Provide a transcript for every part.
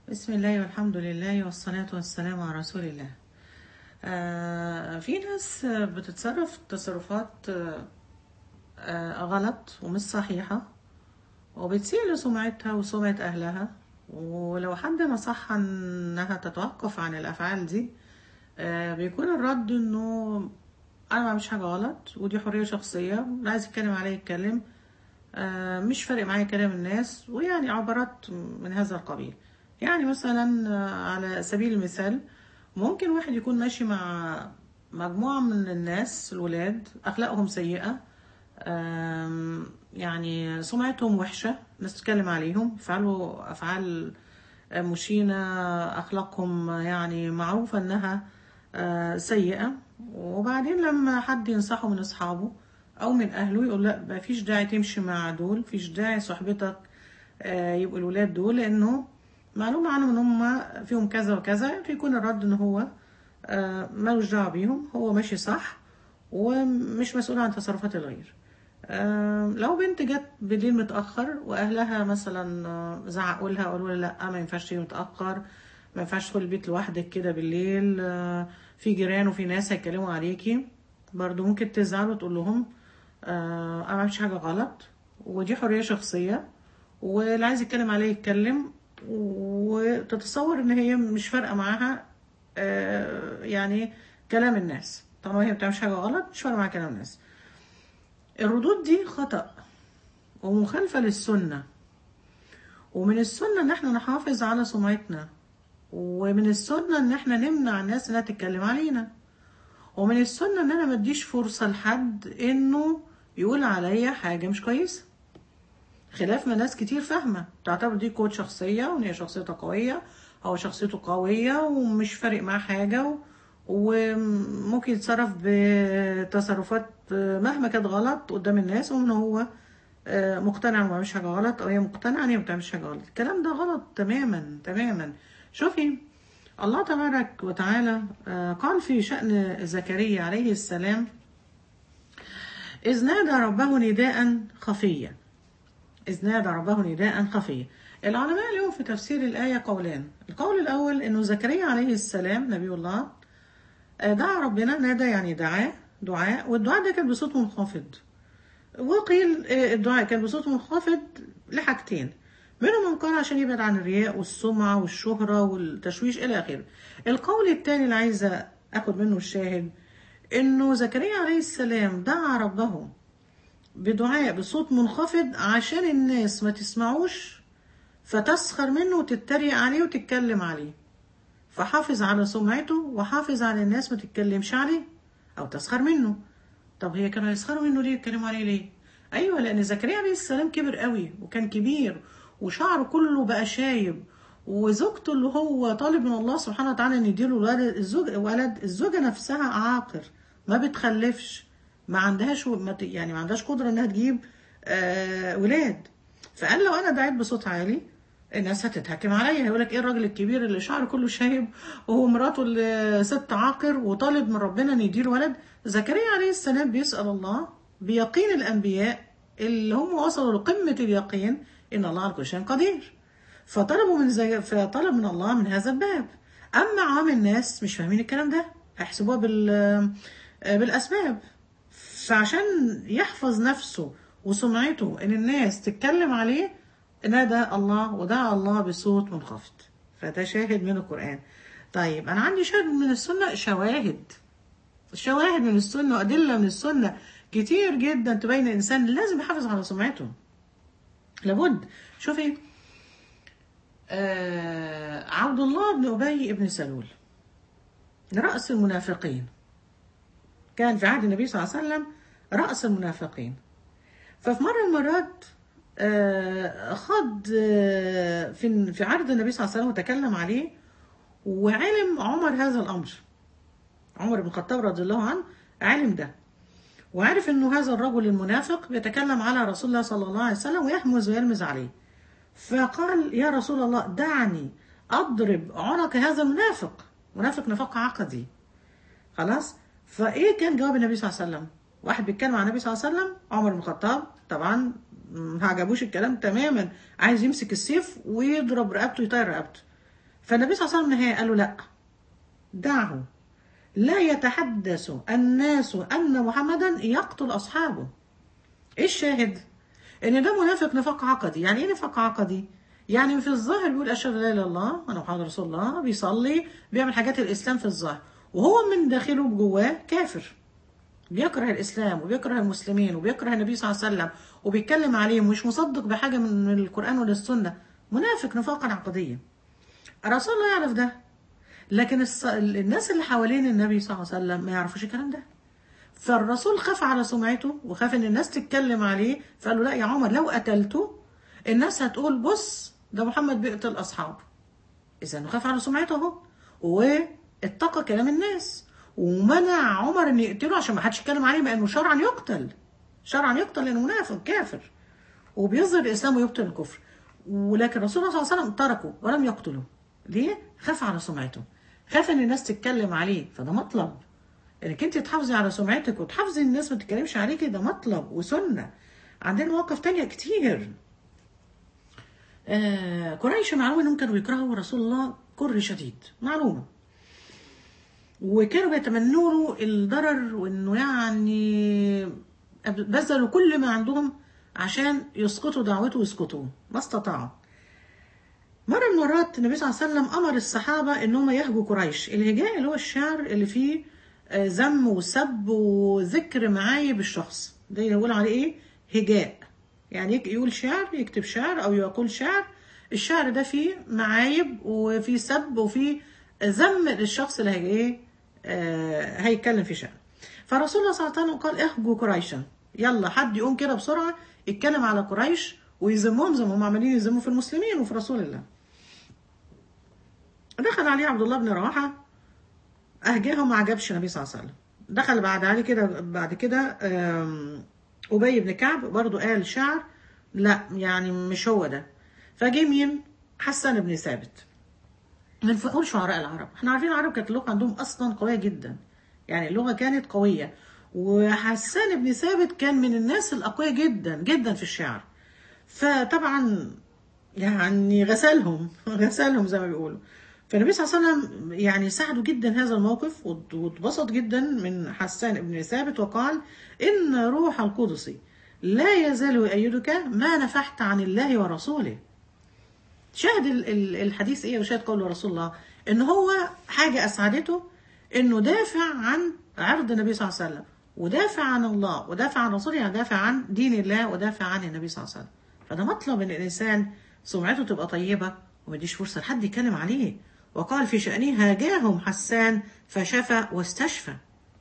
بسم الله والحمد لله والصلاة والسلام على رسول الله آه في ناس آه، بتتصرف تصرفات آه آه غلط ومش صحيحة وبتسيء لسمعتها وسمعة أهلها ولو حد نصحها إنها تتوقف عن الأفعال دي آه بيكون الرد إنه أنا ما بعملش حاجة غلط ودي حرية شخصية اللي عايز يتكلم عليه يتكلم آه، مش فارق معايا كلام الناس ويعني عبارات من هذا القبيل يعني مثلا آه، على سبيل المثال ممكن واحد يكون ماشي مع مجموعة من الناس الولاد أخلاقهم سيئة آم، يعني سمعتهم وحشة الناس تتكلم عليهم يفعلوا أفعال مشينة أخلاقهم يعني معروفة إنها آه، سيئة وبعدين لما حد ينصحه من أصحابه أو من أهله يقول لا مفيش داعي تمشي مع دول مفيش داعي صحبتك آه، يبقوا الولاد دول لأنه معلومة عنهم إن هم فيهم كذا وكذا فيكون الرد إن هو آه، ملوش دعوة بيهم هو ماشي صح ومش مسؤول عن تصرفات الغير آم، لو بنت جت بالليل متأخر وأهلها مثلا آه، زعقوا لها قالوا لها لأ ما ينفعش تيجي متأخر ما ينفعش تدخلي البيت لوحدك كده بالليل آه، في جيران وفي ناس هيتكلموا عليكي برضو ممكن تزعل وتقول لهم آه، أنا ما عملتش حاجة غلط ودي حرية شخصية واللي عايز يتكلم عليه يتكلم وتتصور إن هي مش فارقة معاها آه، يعني كلام الناس طالما هي ما بتعملش حاجة غلط مش فارقة معاها كلام الناس الردود دي خطأ ومخالفة للسنة ومن السنة ان احنا نحافظ على سمعتنا ومن السنة ان احنا نمنع الناس انها تتكلم علينا ومن السنة ان انا ما اديش فرصة لحد انه يقول عليا حاجة مش كويسة خلاف ما ناس كتير فاهمة تعتبر دي قوة شخصية وان هي شخصيتها قوية او شخصيته قوية ومش فارق معاه حاجة و... وممكن يتصرف بتصرفات مهما كانت غلط قدام الناس وان هو آه، مقتنع ما بيعملش حاجة غلط او هي مقتنعة ان هي ما بتعملش حاجة غلط الكلام ده غلط تماما تماما شوفي الله تبارك وتعالى آه، قال في شأن زكريا عليه السلام إذ نادى ربه نداء خفيا إذ نادى ربه نداء خفيا العلماء اليوم في تفسير الآية قولان القول الأول إنه زكريا عليه السلام نبي الله آه، دعا ربنا نادى يعني دعاء دعاء والدعاء ده كان بصوت منخفض وقيل آه، الدعاء كان بصوت منخفض لحاجتين منهم من قال عشان يبعد عن الرياء والسمعة والشهرة والتشويش إلى آخره القول الثاني اللي عايزة أخد منه الشاهد إنه زكريا عليه السلام دعا ربه بدعاء بصوت منخفض عشان الناس ما تسمعوش فتسخر منه وتتريق عليه وتتكلم عليه فحافظ على سمعته وحافظ على الناس ما تتكلمش عليه او تسخر منه طب هي كانوا يسخروا منه ليه يتكلموا عليه ليه ايوه لان زكريا عليه السلام كبر قوي وكان كبير وشعره كله بقى شايب وزوجته اللي هو طالب من الله سبحانه وتعالى ان يديله ولد الزوج ولد الزوجه نفسها عاقر ما بتخلفش ما عندهاش ما ت- يعني ما عندهاش قدره انها تجيب آه ولاد فقال لو انا دعيت بصوت عالي الناس هتتهكم عليا هيقول لك ايه الراجل الكبير اللي شعره كله شايب وهو مراته اللي ست عاقر وطالب من ربنا ان يديله ولد زكريا عليه السلام بيسأل الله بيقين الانبياء اللي هم وصلوا لقمة اليقين ان الله على كل شيء قدير فطلبوا من زي فطلب من الله من هذا الباب اما عوام الناس مش فاهمين الكلام ده هيحسبوها بال بالاسباب فعشان يحفظ نفسه وسمعته ان الناس تتكلم عليه نادى الله ودعا الله بصوت منخفض فده شاهد من القرآن طيب أنا عندي شاهد من السنة شواهد شواهد من السنة وأدلة من السنة كتير جدا تبين الإنسان لازم يحافظ على سمعته لابد شوفي آه عبد الله بن أبي بن سلول رأس المنافقين كان في عهد النبي صلى الله عليه وسلم رأس المنافقين ففي مرة من المرات آه، خد آه، في في عرض النبي صلى الله عليه وسلم وتكلم عليه وعلم عمر هذا الأمر عمر بن الخطاب رضي الله عنه علم ده وعرف انه هذا الرجل المنافق بيتكلم على رسول الله صلى الله عليه وسلم ويهمز ويلمز عليه فقال يا رسول الله دعني اضرب عنق هذا المنافق منافق نفاق عقدي خلاص فايه كان جواب النبي صلى الله عليه وسلم واحد بيتكلم عن النبي صلى الله عليه وسلم عمر بن الخطاب طبعا ما عجبوش الكلام تماما عايز يمسك السيف ويضرب رقبته يطير رقبته فالنبي صلى الله عليه وسلم نهاه قال له لا دعه لا يتحدث الناس أن محمدا يقتل أصحابه إيه الشاهد؟ إن ده منافق نفاق عقدي يعني إيه نفاق عقدي؟ يعني في الظاهر بيقول أشهد لا إله إلا الله وأنا محمد رسول الله بيصلي بيعمل حاجات الإسلام في الظاهر وهو من داخله جواه كافر بيكره الإسلام وبيكره المسلمين وبيكره النبي صلى الله عليه وسلم وبيتكلم عليهم ومش مصدق بحاجة من القرآن ولا السنة منافق نفاقا عقديا الرسول الله يعرف ده لكن الص... الناس اللي حوالين النبي صلى الله عليه وسلم ما يعرفوش الكلام ده فالرسول خاف على سمعته وخاف ان الناس تتكلم عليه فقال له لا يا عمر لو قتلته الناس هتقول بص ده محمد بيقتل اصحابه اذا خاف على سمعته اهو واتقى كلام الناس ومنع عمر ان يقتله عشان ما حدش يتكلم عليه لانه شرعا يقتل شرعا يقتل لانه منافق كافر وبيظهر الاسلام ويبطل الكفر ولكن الرسول صلى الله عليه وسلم تركه ولم يقتله ليه؟ خاف على سمعته خاف ان الناس تتكلم عليه فده مطلب انك انت تحافظي على سمعتك وتحافظي الناس ما تتكلمش عليكي ده مطلب وسنه عندنا مواقف تانية كتير آه قريش معلومه انهم كانوا بيكرهوا رسول الله كره شديد معلومه وكانوا بيتمنوا له الضرر وانه يعني بذلوا كل ما عندهم عشان يسقطوا دعوته ويسقطوه ما استطاعوا مرة من المرات النبي صلى الله عليه وسلم أمر الصحابة إن هم يهجوا قريش الهجاء اللي هو الشعر اللي فيه ذم وسب وذكر معايب الشخص ده يقول عليه إيه هجاء يعني يقول شعر يكتب شعر أو يقول شعر الشعر ده فيه معايب وفيه سب وفيه ذم للشخص اللي هي إيه آه هيتكلم في شعر فرسول الله صلى الله عليه وسلم قال اهجوا قريشا يلا حد يقوم كده بسرعة يتكلم على قريش ويذمهم زي ما هم عمالين يذموا في المسلمين وفي رسول الله دخل عليه عبد الله بن رواحة أهجاه ما عجبش النبي صلى الله عليه وسلم دخل بعد عليه كده بعد كده أبي بن كعب برضو قال شعر لا يعني مش هو ده فجه مين حسن بن ثابت من فقول شعراء العرب احنا عارفين العرب كانت اللغة عندهم أصلا قوية جدا يعني اللغة كانت قوية وحسان بن ثابت كان من الناس الأقوياء جدا جدا في الشعر فطبعا يعني غسلهم غسلهم زي ما بيقولوا فالنبي صلى الله عليه وسلم يعني ساعده جدا هذا الموقف واتبسط جدا من حسان بن ثابت وقال إن روح القدس لا يزال يؤيدك ما نفحت عن الله ورسوله شاهد الحديث ايه وشاهد قول رسول الله ان هو حاجة اسعدته انه دافع عن عرض النبي صلى الله عليه وسلم ودافع عن الله ودافع عن رسوله يعني دافع عن دين الله ودافع عن النبي صلى الله عليه وسلم فده مطلب ان الانسان سمعته تبقى طيبه وما يديش فرصه لحد يتكلم عليه وقال في شأنه هاجاهم حسان فشفى واستشفى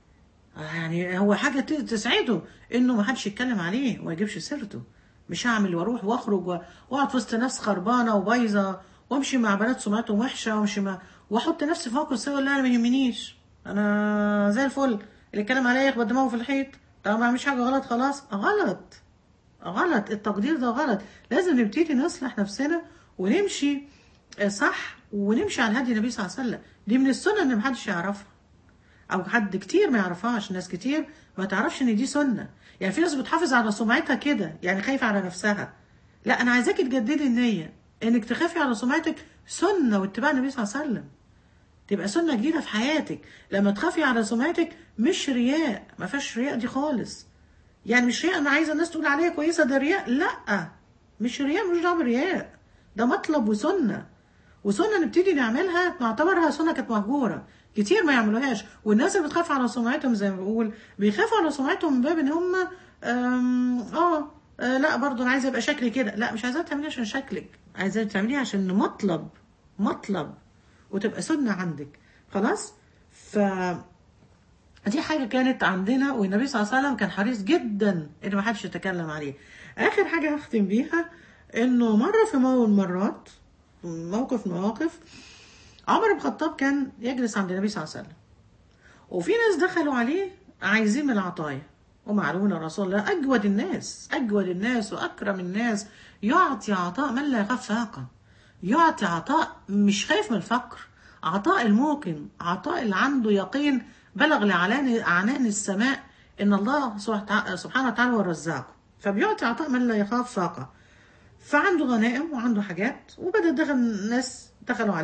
يعني هو حاجة تسعده انه ما حدش يتكلم عليه وما يجيبش سيرته مش هعمل واروح واخرج واقعد في وسط ناس خربانه وبايظه وامشي مع بنات سمعتهم وحشه وامشي مع واحط نفسي في موقف سوي لا انا ما يهمنيش انا زي الفل اللي يتكلم عليا يخبط دماغه في الحيط طب ما اعملش حاجه غلط خلاص غلط غلط التقدير ده غلط لازم نبتدي نصلح نفسنا ونمشي صح ونمشي على هدي النبي صلى الله عليه وسلم دي من السنه ان محدش يعرفها او حد كتير ما يعرفهاش ناس كتير ما تعرفش ان دي سنه يعني في ناس بتحافظ على سمعتها كده يعني خايفه على نفسها لا انا عايزاكي تجددي النيه انك تخافي على سمعتك سنه واتباع النبي صلى الله عليه وسلم تبقى سنه جديده في حياتك لما تخافي على سمعتك مش رياء ما فيهاش رياء دي خالص يعني مش رياء انا عايزه الناس تقول عليا كويسه ده رياء لا مش رياء مش دعوه برياء ده مطلب وسنه وسنه نبتدي نعملها نعتبرها سنه كانت مهجوره كتير ما يعملوهاش والناس اللي بتخاف على سمعتهم زي ما بقول بيخافوا على سمعتهم من باب ان هم اه آه لا برضه انا عايزه ابقى شكلي كده لا مش عايزاها تعملي عشان شكلك عايزاها تعمليها عشان مطلب مطلب وتبقى سنه عندك خلاص ف دي حاجه كانت عندنا والنبي صلى الله عليه وسلم كان حريص جدا ان ما حدش يتكلم عليه اخر حاجه هختم بيها انه مره في مول مرات موقف مواقف عمر بن الخطاب كان يجلس عند النبي صلى الله عليه وسلم وفي ناس دخلوا عليه عايزين من العطايا ومعلومون رسول الله أجود الناس أجود الناس وأكرم الناس يعطي عطاء من لا يخاف فاقة يعطي عطاء مش خايف من الفقر عطاء الموقن عطاء اللي عنده يقين بلغ لعنان أعنان السماء إن الله سبحانه وتعالى هو الرزاق فبيعطي عطاء من لا يخاف فاقة فعنده غنائم وعنده حاجات وبدأ دخل الناس دخلوا عليه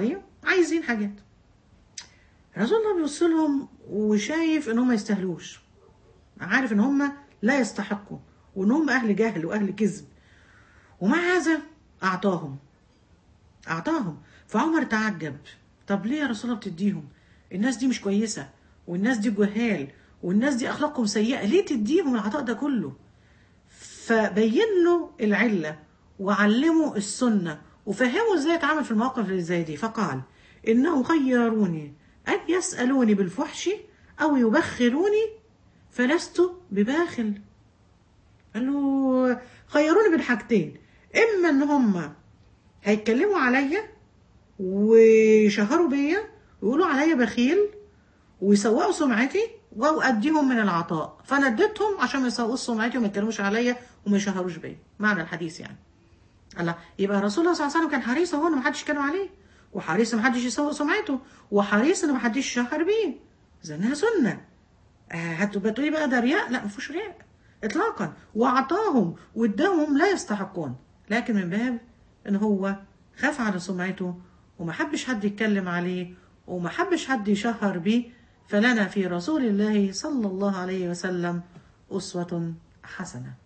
عايزين حاجات رسول الله بيبص لهم وشايف ان هم ما يستاهلوش عارف ان هم لا يستحقوا وان هم اهل جهل واهل كذب ومع هذا اعطاهم اعطاهم فعمر تعجب طب ليه يا رسول الله بتديهم الناس دي مش كويسه والناس دي جهال والناس دي اخلاقهم سيئه ليه تديهم العطاء ده كله فبين له العله وعلمه السنه وفهمه ازاي يتعامل في المواقف اللي زي دي فقال انهم خيروني ان يسالوني بالفحش او يبخلوني فلست بباخل قال له خيروني بين حاجتين اما ان هم هيتكلموا عليا ويشهروا بيا ويقولوا عليا بخيل ويسوقوا سمعتي واديهم من العطاء فانا اديتهم عشان ما يسوقوش سمعتي وما يتكلموش عليا وما يشهروش بيا معنى الحديث يعني الله يبقى الرسول صلى الله عليه وسلم كان حريص هو ان ما حدش يتكلم عليه وحريص ان ما حدش يسوق سمعته وحريص ان ما حدش يشهر بيه اذا انها سنه آه هتبقى تقولي بقى ده رياء لا ما فيهوش رياء اطلاقا واعطاهم واداهم لا يستحقون لكن من باب ان هو خاف على سمعته وما حبش حد يتكلم عليه وما حبش حد يشهر بيه فلنا في رسول الله صلى الله عليه وسلم أسوة حسنة